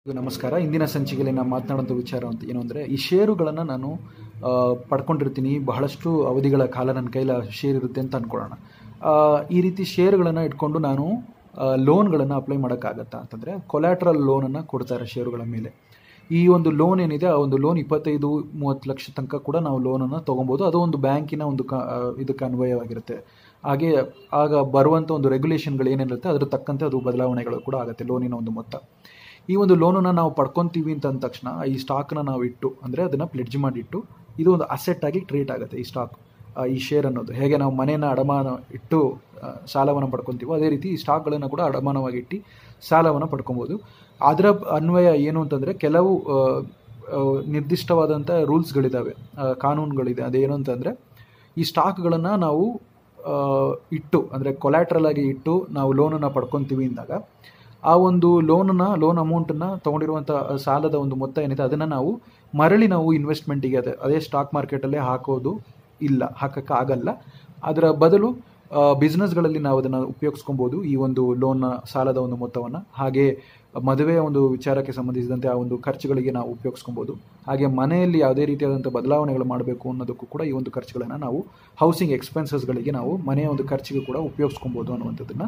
ನಮಸ್ಕಾರ ಇಂದಿನ ಸಂಚಿಕೆಯಲ್ಲಿ ನಾನು ಮಾತನಾಡುವಂಥ ವಿಚಾರ ಅಂತ ಏನು ಅಂದರೆ ಈ ಷೇರುಗಳನ್ನು ನಾನು ಆ, ಪಡ್ಕೊಂಡಿರ್ತೀನಿ ಬಹಳಷ್ಟು ಅವಧಿಗಳ ಕಾಲ ನನ್ನ ಕೈಲ ಶೇರ್ ಇರುತ್ತೆ ಅಂತ ಅಂದ್ಕೊಳ್ಳೋಣ ಆ, ಈ ರೀತಿ ಷೇರುಗಳನ್ನು ಇಟ್ಕೊಂಡು ನಾನು ಲೋನ್ಗಳನ್ನು ಅಪ್ಲೈ ಮಾಡೋಕ್ಕಾಗತ್ತಾ ಅಂತಂದರೆ ಕೊಲ್ಯಾಟ್ರಲ್ ಲೋನನ್ನು ಕೊಡ್ತಾರೆ ಷೇರುಗಳ ಮೇಲೆ ಈ ಒಂದು ಲೋನ್ ಏನಿದೆ ಆ ಒಂದು ಲೋನ್ ಇಪ್ಪತ್ತೈದು ಮೂವತ್ತು ಲಕ್ಷ ತನಕ ಕೂಡ ನಾವು ಲೋನನ್ನು ತೊಗೊಬೋದು ಅದು ಒಂದು ಬ್ಯಾಂಕಿನ ಒಂದು ಕ ಆ, ಇದಕ್ಕೆ ಅನ್ವಯವಾಗಿರುತ್ತೆ ಹಾಗೆ ಆಗ ಬರುವಂಥ ಒಂದು ರೆಗ್ಯುಲೇಷನ್ಗಳು ಏನಿರುತ್ತೆ ಅದ್ರ ತಕ್ಕಂತೆ ಅದು ಬದಲಾವಣೆಗಳು ಕೂಡ ಆಗುತ್ತೆ ಲೋನಿನ ಒಂದು ಮೊತ್ತ ಈ ಒಂದು ಲೋನನ್ನು ನಾವು ಪಡ್ಕೊತೀವಿ ಅಂತ ಅಂದ ತಕ್ಷಣ ಈ ಸ್ಟಾಕ್ನ ನಾವು ಇಟ್ಟು ಅಂದರೆ ಅದನ್ನು ಪ್ಲೆಡ್ಜ್ ಮಾಡಿಟ್ಟು ಇದು ಒಂದು ಅಸೆಟ್ ಆಗಿ ಟ್ರೀಟ್ ಆಗುತ್ತೆ ಈ ಸ್ಟಾಕ್ ಆ, ಈ ಶೇರ್ ಅನ್ನೋದು ಹೇಗೆ ನಾವು ಮನೆಯನ್ನು ಅಡಮಾನ ಇಟ್ಟು ಸಾಲವನ್ನು ಪಡ್ಕೊತೀವೋ ಅದೇ ರೀತಿ ಈ ಸ್ಟಾಕ್ಗಳನ್ನು ಕೂಡ ಅಡಮಾನವಾಗಿ ಇಟ್ಟು ಸಾಲವನ್ನು ಪಡ್ಕೊಬೋದು ಅದರ ಅನ್ವಯ ಏನು ಅಂತಂದರೆ ಕೆಲವು ಆ, ಆ, ನಿರ್ದಿಷ್ಟವಾದಂಥ ರೂಲ್ಸ್ಗಳಿದ್ದಾವೆ ಆ, ಕಾನೂನುಗಳಿದೆ ಅದೇನು ಅಂತಂದರೆ ಈ ಸ್ಟಾಕ್ಗಳನ್ನು ನಾವು ಆ, ಇಟ್ಟು ಅಂದರೆ ಕೊಲ್ಯಾಟ್ರಲ್ ಆಗಿ ಇಟ್ಟು ನಾವು ಲೋನನ್ನು ಪಡ್ಕೊತೀವಿ ಅಂದಾಗ ಆ ಒಂದು ಲೋನನ್ನ ಲೋನ್ ಅಮೌಂಟನ್ನು ತೊಗೊಂಡಿರುವಂಥ ಸಾಲದ ಒಂದು ಮೊತ್ತ ಏನಿದೆ ಅದನ್ನು ನಾವು ಮರಳಿ ನಾವು ಇನ್ವೆಸ್ಟ್ಮೆಂಟಿಗೆ ಅದೇ ಅದೇ ಸ್ಟಾಕ್ ಮಾರ್ಕೆಟಲ್ಲೇ ಹಾಕೋದು ಇಲ್ಲ ಹಾಕೋಕ್ಕೆ ಆಗಲ್ಲ ಅದರ ಬದಲು ಬಿಸ್ನೆಸ್ಗಳಲ್ಲಿ ನಾವು ಅದನ್ನು ಉಪಯೋಗಿಸ್ಕೊಬೋದು ಈ ಒಂದು ಲೋನ್ನ ಸಾಲದ ಒಂದು ಮೊತ್ತವನ್ನು ಹಾಗೆ ಮದುವೆಯ ಒಂದು ವಿಚಾರಕ್ಕೆ ಸಂಬಂಧಿಸಿದಂತೆ ಆ ಒಂದು ಖರ್ಚುಗಳಿಗೆ ನಾವು ಉಪಯೋಗಿಸ್ಕೊಬೋದು ಹಾಗೆ ಮನೆಯಲ್ಲಿ ಯಾವುದೇ ರೀತಿಯಾದಂಥ ಬದಲಾವಣೆಗಳು ಮಾಡಬೇಕು ಅನ್ನೋದಕ್ಕೂ ಕೂಡ ಈ ಒಂದು ಖರ್ಚುಗಳನ್ನು ನಾವು ಹೌಸಿಂಗ್ ಎಕ್ಸ್ಪೆನ್ಸಸ್ಗಳಿಗೆ ನಾವು ಮನೆಯ ಒಂದು ಖರ್ಚಿಗೆ ಕೂಡ ಉಪಯೋಗಿಸ್ಕೊಬೋದು ಅನ್ನುವಂಥದ್ದನ್ನು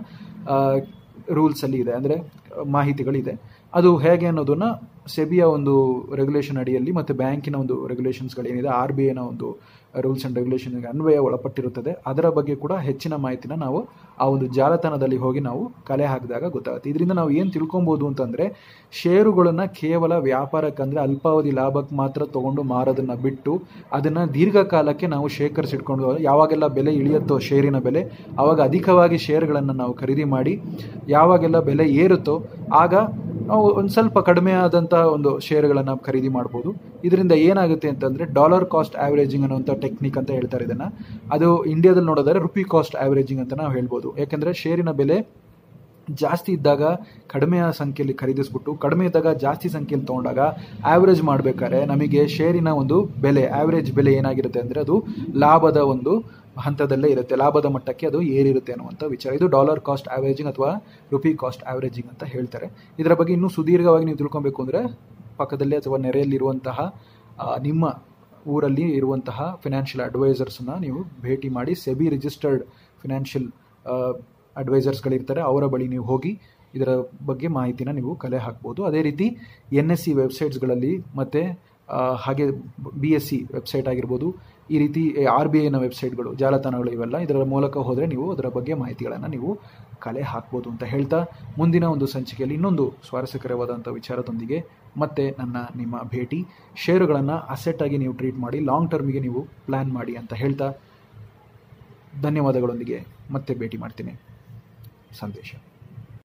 ರೂಲ್ಸಲ್ಲಿ ಇದೆ ಅಂದರೆ ಮಾಹಿತಿಗಳಿದೆ ಅದು ಹೇಗೆ ಅನ್ನೋದನ್ನು ಸೆಬಿಯ ಒಂದು ರೆಗ್ಯುಲೇಷನ್ ಅಡಿಯಲ್ಲಿ ಮತ್ತು ಬ್ಯಾಂಕಿನ ಒಂದು ರೆಗ್ಯುಲೇಷನ್ಸ್ಗಳೇನಿದೆ ಆರ್ ಬಿ ಐನ ಒಂದು ರೂಲ್ಸ್ ಆ್ಯಂಡ್ ರೆಗ್ಯುಲೇಷನ್ಗೆ ಅನ್ವಯ ಒಳಪಟ್ಟಿರುತ್ತದೆ ಅದರ ಬಗ್ಗೆ ಕೂಡ ಹೆಚ್ಚಿನ ಮಾಹಿತಿನ ನಾವು ಆ ಒಂದು ಜಾಲತಾಣದಲ್ಲಿ ಹೋಗಿ ನಾವು ಕಲೆ ಹಾಕಿದಾಗ ಗೊತ್ತಾಗುತ್ತೆ ಇದರಿಂದ ನಾವು ಏನು ತಿಳ್ಕೊಬೋದು ಅಂತಂದರೆ ಷೇರುಗಳನ್ನು ಕೇವಲ ವ್ಯಾಪಾರಕ್ಕಂದರೆ ಅಲ್ಪಾವಧಿ ಲಾಭಕ್ಕೆ ಮಾತ್ರ ತೊಗೊಂಡು ಮಾರೋದನ್ನು ಬಿಟ್ಟು ಅದನ್ನು ದೀರ್ಘಕಾಲಕ್ಕೆ ನಾವು ಶೇಖರಿಸಿಟ್ಕೊಂಡು ಯಾವಾಗೆಲ್ಲ ಬೆಲೆ ಇಳಿಯುತ್ತೋ ಷೇರಿನ ಬೆಲೆ ಆವಾಗ ಅಧಿಕವಾಗಿ ಷೇರುಗಳನ್ನು ನಾವು ಖರೀದಿ ಮಾಡಿ ಯಾವಾಗೆಲ್ಲ ಬೆಲೆ ಏರುತ್ತೋ ಆಗ ನಾವು ಒಂದು ಸ್ವಲ್ಪ ಕಡಿಮೆ ಆದಂಥ ಒಂದು ಷೇರುಗಳನ್ನು ಖರೀದಿ ಮಾಡ್ಬೋದು ಇದರಿಂದ ಏನಾಗುತ್ತೆ ಅಂತಂದರೆ ಡಾಲರ್ ಕಾಸ್ಟ್ ಆವ್ರೇಜಿಂಗ್ ಅನ್ನುವಂಥ ಟೆಕ್ನಿಕ್ ಅಂತ ಹೇಳ್ತಾರೆ ಇದನ್ನು ಅದು ಇಂಡಿಯಾದಲ್ಲಿ ನೋಡೋದಾದ್ರೆ ರುಪಿ ಕಾಸ್ಟ್ ಆವ್ರೇಜಿಂಗ್ ಅಂತ ನಾವು ಹೇಳ್ಬೋದು ಯಾಕೆಂದರೆ ಷೇರಿನ ಬೆಲೆ ಜಾಸ್ತಿ ಇದ್ದಾಗ ಕಡಿಮೆಯ ಸಂಖ್ಯೆಯಲ್ಲಿ ಖರೀದಿಸ್ಬಿಟ್ಟು ಕಡಿಮೆ ಇದ್ದಾಗ ಜಾಸ್ತಿ ಸಂಖ್ಯೆಯಲ್ಲಿ ತೊಗೊಂಡಾಗ ಆವ್ರೇಜ್ ಮಾಡಬೇಕಾದ್ರೆ ನಮಗೆ ಷೇರಿನ ಒಂದು ಬೆಲೆ ಆವ್ರೇಜ್ ಬೆಲೆ ಏನಾಗಿರುತ್ತೆ ಅಂದರೆ ಅದು ಲಾಭದ ಒಂದು ಹಂತದಲ್ಲೇ ಇರುತ್ತೆ ಲಾಭದ ಮಟ್ಟಕ್ಕೆ ಅದು ಏರಿರುತ್ತೆ ಅನ್ನುವಂಥ ವಿಚಾರ ಇದು ಡಾಲರ್ ಕಾಸ್ಟ್ ಆವ್ರೇಜಿಂಗ್ ಅಥವಾ ರುಪಿ ಕಾಸ್ಟ್ ಆವ್ರೇಜಿಂಗ್ ಅಂತ ಹೇಳ್ತಾರೆ ಇದರ ಬಗ್ಗೆ ಇನ್ನೂ ಸುದೀರ್ಘವಾಗಿ ನೀವು ತಿಳ್ಕೊಬೇಕು ಅಂದರೆ ಪಕ್ಕದಲ್ಲಿ ಅಥವಾ ನೆರೆಯಲ್ಲಿರುವಂತಹ ಆ, ನಿಮ್ಮ ಊರಲ್ಲಿ ಇರುವಂತಹ ಫಿನಾನ್ಷಿಯಲ್ ಅಡ್ವೈಸರ್ಸ್ನ ನೀವು ಭೇಟಿ ಮಾಡಿ ಸೆಬಿ ರಿಜಿಸ್ಟರ್ಡ್ ಫಿನಾನ್ಷಿಯಲ್ ಅಡ್ವೈಸರ್ಸ್ಗಳಿರ್ತಾರೆ ಅವರ ಬಳಿ ನೀವು ಹೋಗಿ ಇದರ ಬಗ್ಗೆ ಮಾಹಿತಿನ ನೀವು ಕಲೆ ಹಾಕ್ಬೋದು ಅದೇ ರೀತಿ ಎನ್ ಎಸ್ ಸಿ ವೆಬ್ಸೈಟ್ಸ್ಗಳಲ್ಲಿ ಮತ್ತು ಹಾಗೆ ಬಿ ಎಸ್ ಸಿ ವೆಬ್ಸೈಟ್ ಆಗಿರ್ಬೋದು ಈ ರೀತಿ ಆರ್ ಬಿ ಐನ ವೆಬ್ಸೈಟ್ಗಳು ಜಾಲತಾಣಗಳು ಇವೆಲ್ಲ ಇದರ ಮೂಲಕ ಹೋದರೆ ನೀವು ಅದರ ಬಗ್ಗೆ ಮಾಹಿತಿಗಳನ್ನು ನೀವು ಕಲೆ ಹಾಕ್ಬೋದು ಅಂತ ಹೇಳ್ತಾ ಮುಂದಿನ ಒಂದು ಸಂಚಿಕೆಯಲ್ಲಿ ಇನ್ನೊಂದು ಸ್ವಾರಸ್ಯಕರವಾದಂಥ ವಿಚಾರದೊಂದಿಗೆ ಮತ್ತೆ ನನ್ನ ನಿಮ್ಮ ಭೇಟಿ ಷೇರುಗಳನ್ನು ಅಸೆಟ್ ಆಗಿ ನೀವು ಟ್ರೀಟ್ ಮಾಡಿ ಲಾಂಗ್ ಟರ್ಮಿಗೆ ನೀವು ಪ್ಲ್ಯಾನ್ ಮಾಡಿ ಅಂತ ಹೇಳ್ತಾ ಧನ್ಯವಾದಗಳೊಂದಿಗೆ ಮತ್ತೆ ಭೇಟಿ ಮಾಡ್ತೀನಿ ಸಂದೇಶ